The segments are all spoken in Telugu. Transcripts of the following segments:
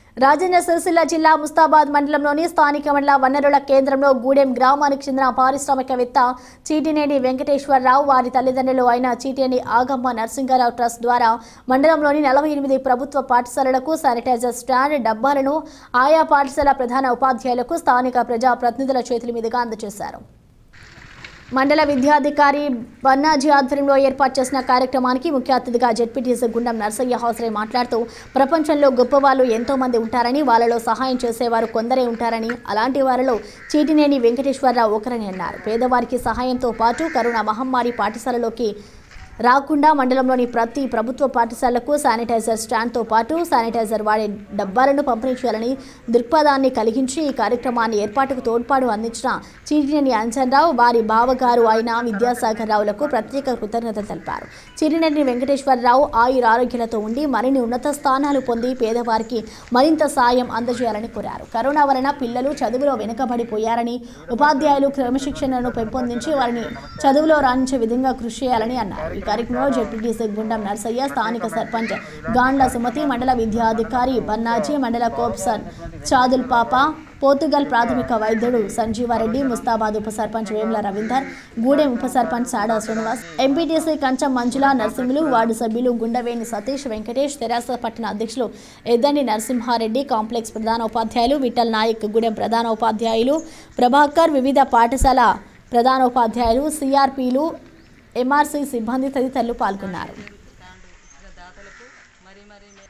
రాజన్న సిరిసిల్ల జిల్లా ముస్తాబాద్ మండలంలోని స్థానిక మండల వనరుల కేంద్రంలో గూడెం గ్రామానికి చెందిన పారిశ్రామికవేత్త చీటినేని వెంకటేశ్వరరావు వారి తల్లిదండ్రులు అయిన చీటినేని ఆగమ్మ నరసింగారావు ట్రస్ట్ ద్వారా మండలంలోని నలభై ఎనిమిది ప్రభుత్వ పాఠశాలలకు శానిటైజర్ స్టాండ్ డబ్బాలను ఆయా పాఠశాల ప్రధాన ఉపాధ్యాయులకు స్థానిక ప్రజా ప్రతినిధుల చేతుల మీదుగా అందజేశారు మండల విద్యాధికారి బన్నాజీ ఆధ్వర్యంలో ఏర్పాటు చేసిన కార్యక్రమానికి ముఖ్య అతిథిగా జెడ్పీటీసీ గుండం నర్సయ్య హాసరే మాట్లాడుతూ ప్రపంచంలో గొప్పవాళ్ళు ఎంతో మంది ఉంటారని వాళ్ళలో సహాయం చేసేవారు కొందరే ఉంటారని అలాంటి వారిలో చీటినేని వెంకటేశ్వరరావు ఒకరని అన్నారు పేదవారికి సహాయంతో పాటు కరోనా మహమ్మారి పాఠశాలలోకి రాకుండా మండలంలోని ప్రతి ప్రభుత్వ పాఠశాలకు శానిటైజర్ స్టాండ్తో పాటు శానిటైజర్ వాడే డబ్బాలను పంపిణీ చేయాలని దృక్పథాన్ని కలిగించి ఈ కార్యక్రమాన్ని ఏర్పాటుకు తోడ్పాటు అందించిన చీటినేని అంజన్రావు వారి బావగారు అయిన విద్యాసాగర్ రావులకు ప్రత్యేక కృతజ్ఞతలు తెలిపారు చీటినేని వెంకటేశ్వరరావు ఆయుర ఆరోగ్యాలతో ఉండి మరిన్ని ఉన్నత స్థానాలు పొంది పేదవారికి మరింత సాయం అందజేయాలని కోరారు కరోనా వలన పిల్లలు చదువులో వెనుకబడిపోయారని ఉపాధ్యాయులు క్రమశిక్షణను పెంపొందించి వారిని చదువులో రాణించే విధంగా కృషి చేయాలని అన్నారు ఈ కార్యక్రమంలో జెడ్పీటీసీ గుండం నర్సయ్య స్థానిక సర్పంచ్ గాండ్ల సుమతి మండల విద్యాధికారి బన్నాజీ మండల కోప్సన్ చాదుల్ పాప పోర్తుగల్ ప్రాథమిక వైద్యుడు సంజీవారెడ్డి ముస్తాబాద్ ఉప సర్పంచ్ వేముల రవీందర్ గూడెం ఉప సర్పంచ్ సాడా శ్రీనివాస్ ఎంపీటీసీ కంచం మంజుల నరసింహులు వార్డు సభ్యులు గుండవేణి సతీష్ వెంకటేష్ తెరాస పట్టణ అధ్యక్షులు ఎద్దండి నరసింహారెడ్డి కాంప్లెక్స్ ప్రధాన ఉపాధ్యాయులు విఠల్ నాయక్ గూడెం ప్రధాన ఉపాధ్యాయులు ప్రభాకర్ వివిధ పాఠశాల ప్రధానోపాధ్యాయులు సిఆర్పీలు ఎంఆర్సీ సిబ్బంది తదితరులు పాల్గొన్నారు దాతలకు మరి మరి మే-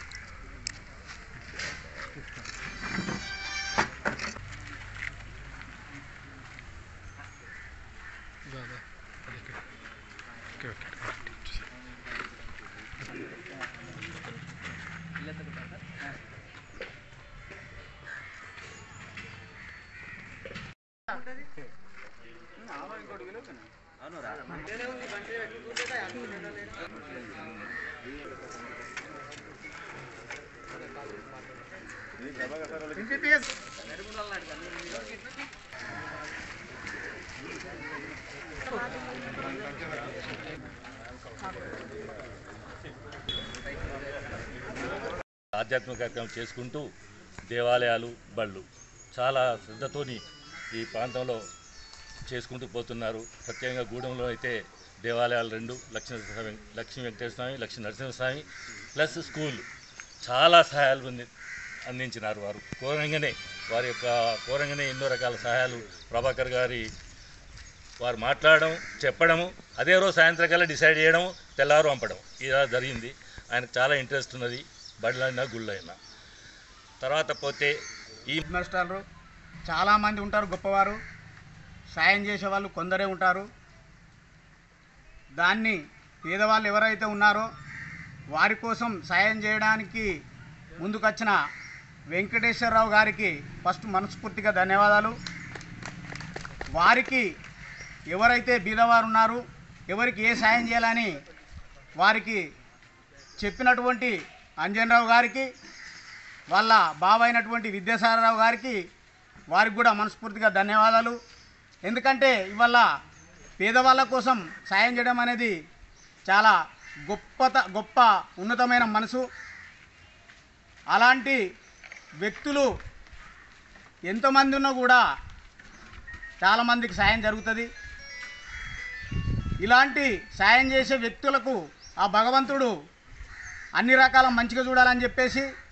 ఆధ్యాత్మిక కార్యక్రమం చేసుకుంటూ దేవాలయాలు బళ్ళు చాలా శ్రద్ధతోని ఈ ప్రాంతంలో చేసుకుంటూ పోతున్నారు ప్రత్యేకంగా గూడెంలో అయితే దేవాలయాలు రెండు లక్ష్మీ నరసింహ లక్ష్మీ వెంకటేశ్వర స్వామి లక్ష్మీ నరసింహస్వామి ప్లస్ స్కూల్ చాలా సహాయాలు అంది- అందించినారు వారు కోరంగానే వారి యొక్క కోరంగానే ఎన్నో రకాల సహాయాలు ప్రభాకర్ గారి వారు మాట్లాడడం చెప్పడము అదే రోజు సాయంత్రం కల్లా డిసైడ్ చేయడం తెల్లారు పంపడం ఇలా జరిగింది ఆయనకు చాలా ఇంట్రెస్ట్ ఉన్నది బడిలైనా గుళ్ళైనా తర్వాత పోతే ఈ నష్టాలు చాలామంది ఉంటారు గొప్పవారు సాయం చేసే వాళ్ళు కొందరే ఉంటారు దాన్ని పేదవాళ్ళు ఎవరైతే ఉన్నారో వారి కోసం సాయం చేయడానికి ముందుకొచ్చిన వెంకటేశ్వరరావు గారికి ఫస్ట్ మనస్ఫూర్తిగా ధన్యవాదాలు వారికి ఎవరైతే బీదవారు ఉన్నారు ఎవరికి ఏ సాయం చేయాలని వారికి చెప్పినటువంటి అంజనరావు గారికి వాళ్ళ బావ అయినటువంటి విద్యాసాగరరావు గారికి వారికి కూడా మనస్ఫూర్తిగా ధన్యవాదాలు ఎందుకంటే ఇవాళ పేదవాళ్ళ కోసం సాయం చేయడం అనేది చాలా గొప్పత గొప్ప ఉన్నతమైన మనసు అలాంటి వ్యక్తులు ఎంతమంది ఉన్నా కూడా చాలామందికి సాయం జరుగుతుంది ఇలాంటి సాయం చేసే వ్యక్తులకు ఆ భగవంతుడు అన్ని రకాల మంచిగా చూడాలని చెప్పేసి